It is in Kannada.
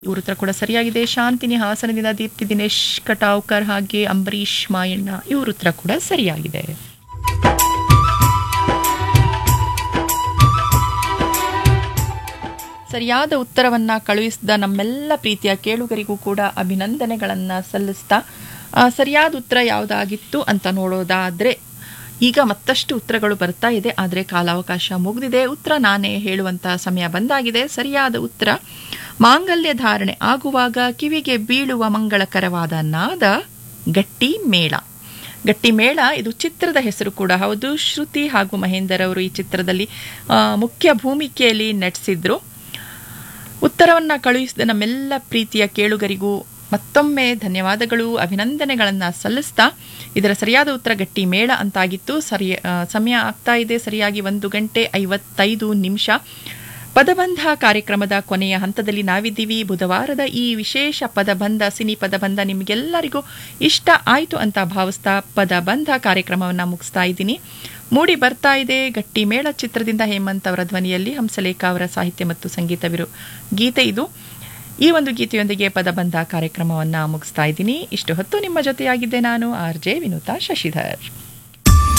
ಇವ್ರ ಉತ್ತರ ಕೂಡ ಸರಿಯಾಗಿದೆ ಶಾಂತಿನಿ ಹಾಸನದಿಂದ ದೀಪ್ತಿ ದಿನೇಶ್ ಕಟಾವ್ಕರ್ ಹಾಗೆ ಅಂಬರೀಶ್ ಮಾಯಣ್ಣ ಇವ್ರ ಉತ್ತರ ಕೂಡ ಸರಿಯಾಗಿದೆ ಸರಿಯಾದ ಉತ್ತರವನ್ನ ಕಳುಹಿಸಿದ ನಮ್ಮೆಲ್ಲ ಪ್ರೀತಿಯ ಕೇಳುಗರಿಗೂ ಕೂಡ ಅಭಿನಂದನೆಗಳನ್ನು ಸಲ್ಲಿಸ್ತಾ ಆ, ಸರಿಯಾದ ಉತ್ತರ ಯಾವುದಾಗಿತ್ತು ಅಂತ ನೋಡೋದಾದ್ರೆ ಈಗ ಮತ್ತಷ್ಟು ಉತ್ತರಗಳು ಬರ್ತಾ ಇದೆ ಆದರೆ ಕಾಲಾವಕಾಶ ಮುಗಿದಿದೆ ಉತ್ತರ ನಾನೇ ಹೇಳುವಂತ ಸಮಯ ಬಂದಾಗಿದೆ ಸರಿಯಾದ ಉತ್ತರ ಮಾಂಗಲ್ಯ ಧಾರಣೆ ಆಗುವಾಗ ಕಿವಿಗೆ ಬೀಳುವ ಮಂಗಳಕರವಾದ ನಾದ ಗಟ್ಟಿ ಮೇಳ ಗಟ್ಟಿ ಮೇಳ ಇದು ಚಿತ್ರದ ಹೆಸರು ಕೂಡ ಹೌದು ಶ್ರುತಿ ಹಾಗೂ ಮಹೇಂದರ್ ಅವರು ಈ ಚಿತ್ರದಲ್ಲಿ ಆ, ಮುಖ್ಯ ಭೂಮಿಕೆಯಲ್ಲಿ ನಟಿಸಿದ್ರು ಉತ್ತರವನ್ನು ಕಳುಹಿಸಿದ ನಮ್ಮೆಲ್ಲ ಪ್ರೀತಿಯ ಕೇಳುಗರಿಗೂ ಮತ್ತೊಮ್ಮೆ ಧನ್ಯವಾದಗಳು ಅಭಿನಂದನೆಗಳನ್ನು ಸಲ್ಲಿಸ್ತಾ ಇದರ ಸರಿಯಾದ ಉತ್ತರ ಗಟ್ಟಿ ಮೇಳ ಅಂತಾಗಿತ್ತು ಸರಿ ಆ, ಸಮಯ ಆಗ್ತಾ ಇದೆ ಸರಿಯಾಗಿ ಒಂದು ಗಂಟೆ ಐವತ್ತೈದು ನಿಮಿಷ ಪದಬಂಧ ಕಾರ್ಯಕ್ರಮದ ಕೊನೆಯ ಹಂತದಲ್ಲಿ ನಾವಿದ್ದೀವಿ ಬುಧವಾರದ ಈ ವಿಶೇಷ ಪದಬಂಧ ಸಿನಿ ಪದಬಂಧ ನಿಮಗೆಲ್ಲರಿಗೂ ಇಷ್ಟ ಆಯಿತು ಅಂತ ಭಾವಿಸ್ತಾ ಪದಬಂಧ ಕಾರ್ಯಕ್ರಮವನ್ನು ಮುಗಿಸ್ತಾ ಇದ್ದೀನಿ ಮೂಡಿ ಬರ್ತಾ ಇದೆ ಗಟ್ಟಿ ಮೇಳ ಚಿತ್ರದಿಂದ ಹೇಮಂತ್ ಅವರ ಧ್ವನಿಯಲ್ಲಿ ಹಂಸಲೇಖ ಅವರ ಸಾಹಿತ್ಯ ಮತ್ತು ಸಂಗೀತವಿರು ಗೀತೆ ಇದು ಈ ಒಂದು ಗೀತೆಯೊಂದಿಗೆ ಪದಬಂಧ ಕಾರ್ಯಕ್ರಮವನ್ನು ಮುಗಿಸ್ತಾ ಇದ್ದೀನಿ ಇಷ್ಟು ಹೊತ್ತು ನಿಮ್ಮ ಜೊತೆಯಾಗಿದ್ದೆ ನಾನು ಆರ್ ಜೆ ವಿನುತಾ ಶಶಿಧರ್